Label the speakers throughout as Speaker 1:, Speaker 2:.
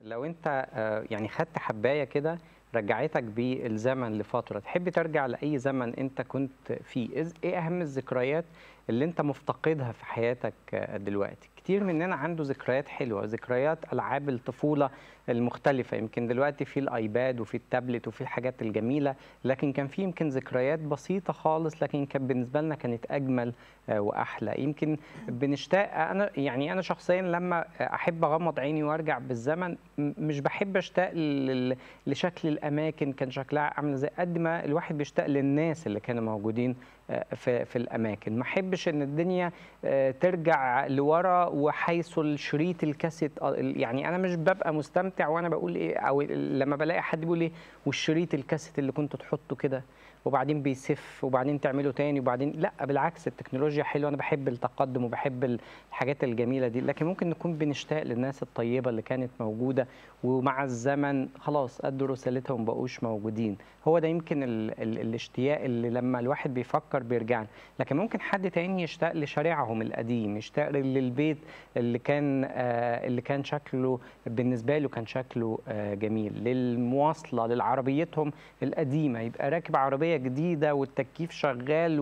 Speaker 1: لو انت آه، يعني خدت حبايه كده رجعتك بالزمن لفتره تحب ترجع لاي زمن انت كنت فيه إز- ايه اهم الذكريات اللي انت مفتقدها في حياتك آه، دلوقتي كتير مننا عنده ذكريات حلوه ذكريات العاب الطفوله المختلفه يمكن دلوقتي في الايباد وفي التابلت وفي الحاجات الجميله لكن كان في يمكن ذكريات بسيطه خالص لكن كانت بالنسبه لنا كانت اجمل آه، واحلى يمكن بنشتاق انا يعني انا شخصيا لما احب اغمض عيني وارجع بالزمن م- مش بحب اشتاق لل- لشكل الاماكن كان شكلها عامل ازاي قد ما الواحد بيشتاق للناس اللي كانوا موجودين آه، في في الاماكن ما احبش ان الدنيا آه، ترجع لورا وحيث الشريط الكاسيت آه، يعني انا مش ببقى مستمتع وانا بقول ايه او لما بلاقي حد بيقول ايه والشريط الكاسيت اللي كنت تحطه كده وبعدين بيسف وبعدين تعمله تاني وبعدين لا بالعكس التكنولوجيا حلوه انا بحب التقدم وبحب الحاجات الجميله دي لكن ممكن نكون بنشتاق للناس الطيبه اللي كانت موجوده ومع الزمن خلاص ادوا رسالتهم بقوش موجودين هو ده يمكن ال ال الاشتياق اللي لما الواحد بيفكر بيرجع له. لكن ممكن حد تاني يشتاق لشارعهم القديم يشتاق للبيت اللي كان آه اللي كان شكله بالنسبه له كان شكله آه جميل للمواصله للعربيتهم القديمه يبقى راكب عربيه جديده والتكييف شغال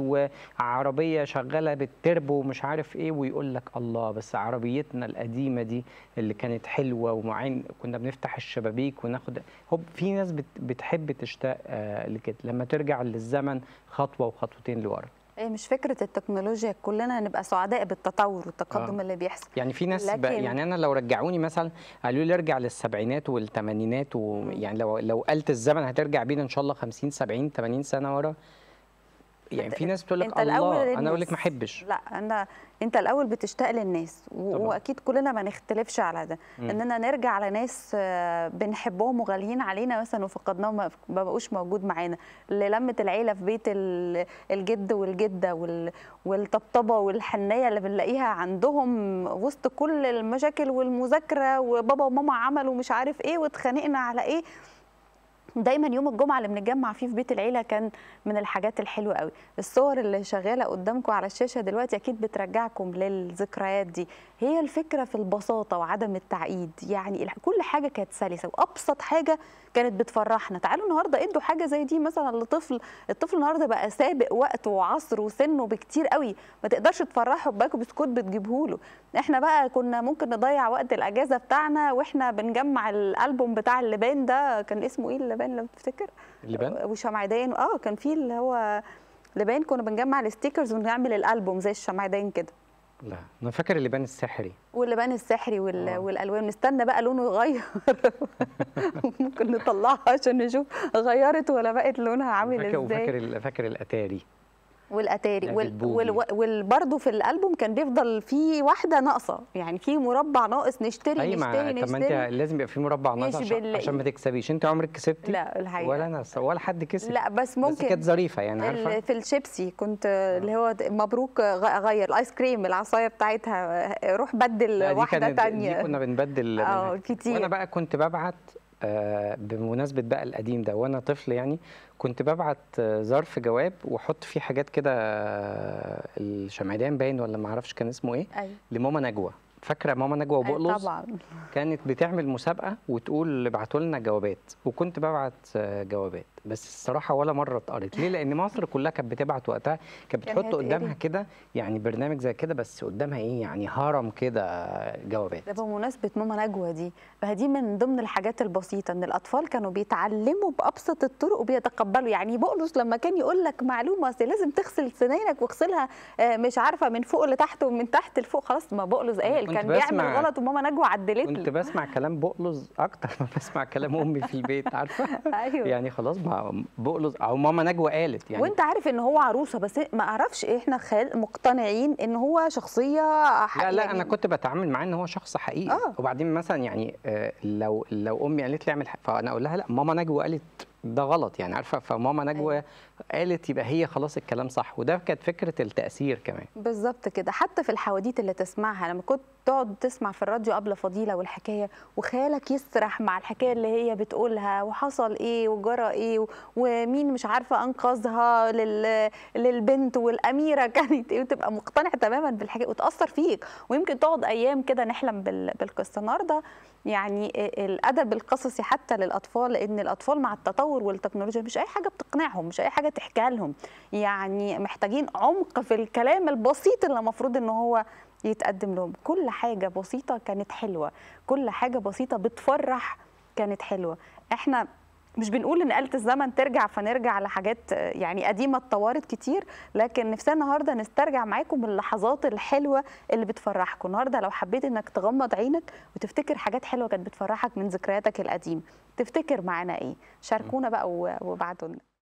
Speaker 1: وعربيه شغاله بالتربو ومش عارف ايه ويقول لك الله بس عربيتنا القديمه دي اللي كانت حلوه ومعين كنا بنفتح الشبابيك وناخد هو في ناس بت بتحب تشتاق آه لكده لما ترجع للزمن خطوه وخطوتين لورا
Speaker 2: هي مش فكره التكنولوجيا كلنا نبقى سعداء بالتطور والتقدم
Speaker 1: آه.
Speaker 2: اللي بيحصل
Speaker 1: يعني في ناس ب...
Speaker 2: لكن-
Speaker 1: يعني انا لو رجعوني مثلا قالوا لي ارجع للسبعينات والثمانينات ويعني لو لو آلة الزمن هترجع بينا ان شاء الله 50 70 80 سنه ورا يعني
Speaker 2: أنت-
Speaker 1: في ناس بتقول لك
Speaker 2: أنت الأول
Speaker 1: الله انا اقول لك
Speaker 2: للناس.
Speaker 1: ما احبش
Speaker 2: لا انا انت الاول بتشتاق للناس و...
Speaker 1: طبعاً.
Speaker 2: واكيد كلنا ما نختلفش على ده
Speaker 1: مم.
Speaker 2: اننا نرجع لناس آه، بنحبهم وغاليين علينا مثلا وفقدناهم ما ما بقوش موجود معانا للمه العيله في بيت ال- الجد والجده وال... والطبطبه والحنيه اللي بنلاقيها عندهم وسط كل المشاكل والمذاكره وبابا وماما عملوا مش عارف ايه واتخانقنا على ايه دايما يوم الجمعه اللي بنتجمع فيه في بيت العيله كان من الحاجات الحلوه قوي الصور اللي شغاله قدامكم على الشاشه دلوقتي اكيد بترجعكم للذكريات دي هي الفكره في البساطه وعدم التعقيد يعني الح- كل حاجه كانت سلسه وابسط حاجه كانت بتفرحنا تعالوا النهارده ادوا حاجه زي دي مثلا لطفل الطفل النهارده بقى سابق وقته وعصره وسنه بكتير قوي ما تقدرش تفرحه بباكو بسكوت بتجيبه له احنا بقى كنا ممكن نضيع وقت الاجازه بتاعنا واحنا بنجمع الالبوم بتاع اللبان ده كان اسمه ايه اللبان لو تفتكر
Speaker 1: اللبان
Speaker 2: وشمعدان اه كان في اللي هو لبان كنا بنجمع الستيكرز ونعمل الالبوم زي الشمعدان كده
Speaker 1: لا انا فاكر اللبان السحري
Speaker 2: واللبان السحري وال...
Speaker 1: آه.
Speaker 2: والالوان نستنى بقى لونه يغير ممكن نطلعها عشان نشوف غيرت ولا بقت لونها عامل
Speaker 1: فاكر
Speaker 2: ازاي
Speaker 1: وفاكر ال- فاكر الاتاري
Speaker 2: والاتاري
Speaker 1: لعبة
Speaker 2: وال...
Speaker 1: بوجي.
Speaker 2: وال... وال... في الالبوم كان بيفضل في واحده ناقصه يعني في مربع ناقص نشتري
Speaker 1: اي
Speaker 2: نشتري
Speaker 1: ما طب ما
Speaker 2: نشتري
Speaker 1: انت لازم يبقى في مربع ناقص
Speaker 2: مش
Speaker 1: عشان,
Speaker 2: بنلاقي.
Speaker 1: عشان ما تكسبيش انت عمرك كسبتي
Speaker 2: لا الحقيقه
Speaker 1: ولا انا ولا حد كسب
Speaker 2: لا بس
Speaker 1: بس
Speaker 2: ممكن
Speaker 1: كانت ظريفه يعني عارفه
Speaker 2: ال- في الشيبسي كنت اللي هو مبروك غ- غير الايس كريم العصايه بتاعتها روح بدل
Speaker 1: لا، دي
Speaker 2: واحده
Speaker 1: كانت
Speaker 2: تانية
Speaker 1: دي كنا بنبدل
Speaker 2: اه
Speaker 1: منها
Speaker 2: كتير
Speaker 1: وانا بقى كنت ببعت آه، بمناسبه بقى القديم ده وانا طفل يعني كنت ببعت آه، ظرف جواب واحط فيه حاجات كده آه، الشمعدان باين ولا ما اعرفش كان اسمه ايه
Speaker 2: ايوه
Speaker 1: لماما نجوى فاكره ماما نجوى
Speaker 2: أيوة
Speaker 1: وبقلص
Speaker 2: طبعا
Speaker 1: كانت بتعمل مسابقه وتقول ابعتوا لنا جوابات وكنت ببعت آه، جوابات بس الصراحه ولا مره اتقرت ليه لان مصر كلها كانت بتبعت وقتها كانت
Speaker 2: كان
Speaker 1: بتحط
Speaker 2: هيتقري.
Speaker 1: قدامها كده يعني برنامج زي كده بس قدامها ايه يعني هرم كده جوابات
Speaker 2: ده بمناسبه ماما نجوى دي فدي من ضمن الحاجات البسيطه ان الاطفال كانوا بيتعلموا بابسط الطرق وبيتقبلوا يعني بقلص لما كان يقول لك معلومه أصل لازم تغسل سنانك واغسلها آه، مش عارفه من فوق لتحت ومن تحت لفوق خلاص ما بقلص قال
Speaker 1: كنت
Speaker 2: كان بيعمل
Speaker 1: بسمع-
Speaker 2: غلط وماما نجوى عدلت
Speaker 1: كنت
Speaker 2: له
Speaker 1: بسمع كلام بقلص اكتر ما بسمع كلام امي في البيت عارفه
Speaker 2: ايوه
Speaker 1: يعني خلاص ما بقلص او ماما نجوى قالت يعني
Speaker 2: وانت عارف ان هو عروسه بس ما اعرفش احنا خال مقتنعين ان هو شخصيه ح-
Speaker 1: لا لا
Speaker 2: يعني
Speaker 1: انا كنت بتعامل معاه ان هو شخص حقيقي
Speaker 2: آه.
Speaker 1: وبعدين مثلا يعني آه، لو لو امي قالت لي اعمل حاجة فانا اقول لها لا ماما نجوى قالت ده غلط يعني عارفه فماما نجوى
Speaker 2: أيوة.
Speaker 1: قالت يبقى هي خلاص الكلام صح وده كانت فكره التاثير كمان
Speaker 2: بالظبط كده حتى في الحواديت اللي تسمعها لما كنت تقعد تسمع في الراديو قبل فضيله والحكايه وخيالك يسرح مع الحكايه اللي هي بتقولها وحصل ايه وجرى ايه و- ومين مش عارفه انقذها لل... للبنت والاميره كانت ايه وتبقى مقتنع تماما بالحكايه وتاثر فيك ويمكن تقعد ايام كده نحلم بال... بالقصه النهارده يعني الادب القصصي حتى للاطفال لان الاطفال مع التطور والتكنولوجيا مش اي حاجه بتقنعهم مش اي حاجه تحكيها لهم يعني محتاجين عمق في الكلام البسيط اللي المفروض ان هو يتقدم لهم كل حاجه بسيطه كانت حلوه كل حاجه بسيطه بتفرح كانت حلوه احنا مش بنقول ان آلة الزمن ترجع فنرجع لحاجات يعني قديمة اتطورت كتير لكن نفسنا النهارده نسترجع معاكم اللحظات الحلوة اللي بتفرحكم النهارده لو حبيت انك تغمض عينك وتفتكر حاجات حلوة كانت بتفرحك من ذكرياتك القديمة تفتكر معانا ايه شاركونا بقى وابعتوا لنا